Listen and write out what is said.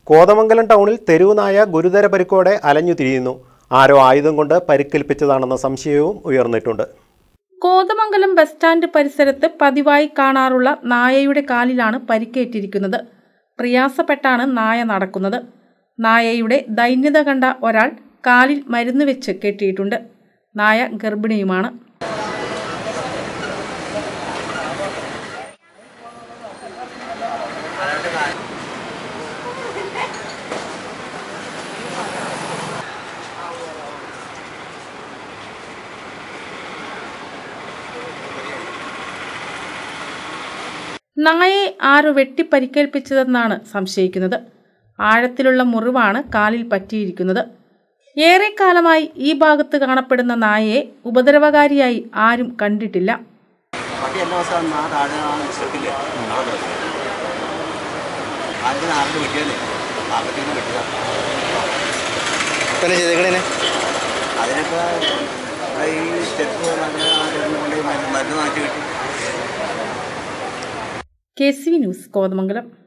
കോതമംഗലം ടൗണിൽ തെരുവ് നായ ഗുരുതര പരിക്കോടെ അലഞ്ഞു തിരിയുന്നു ആരോ ആയുധം കൊണ്ട് പരിക്കേൽപ്പിച്ചതാണെന്ന സംശയവും ഉയർന്നിട്ടുണ്ട് കോതമംഗലം ബസ് സ്റ്റാൻഡ് പരിസരത്ത് പതിവായി കാണാറുള്ള നായയുടെ കാലിലാണ് പരിക്കേറ്റിരിക്കുന്നത് പ്രയാസപ്പെട്ടാണ് നായ നടക്കുന്നത് നായയുടെ ദൈന്യത കണ്ട ഒരാൾ കാലിൽ മരുന്ന് വെച്ച് കെട്ടിയിട്ടുണ്ട് നായ ഗർഭിണിയുമാണ് നായയെ ആരോ വെട്ടിപ്പരിക്കേൽപ്പിച്ചതെന്നാണ് സംശയിക്കുന്നത് ആഴത്തിലുള്ള മുറിവാണ് കാലിൽ പറ്റിയിരിക്കുന്നത് ഏറെക്കാലമായി ഈ ഭാഗത്ത് കാണപ്പെടുന്ന നായയെ ഉപദ്രവകാരിയായി ആരും കണ്ടിട്ടില്ല പട്ടി എല്ലാ ദിവസവും ആ താഴെ ആ സ്റ്റെപ്പില്ലേ അവിടെ ആദ്യം ആരുടെ വെട്ടിയല്ലേ ആകത്തേക്ക് വെട്ടിയതാ തന്നെ ചെയ്തേക്കണേനെ അതിനൊക്കെ ഇവിടെ ഈ സ്റ്റെപ്പ് അങ്ങനെ ആ സ്റ്റെപ്പിന് കൊണ്ട് മരുന്ന് മരുന്ന് വാങ്ങിച്ച് കിട്ടി K C V news Kothamangalam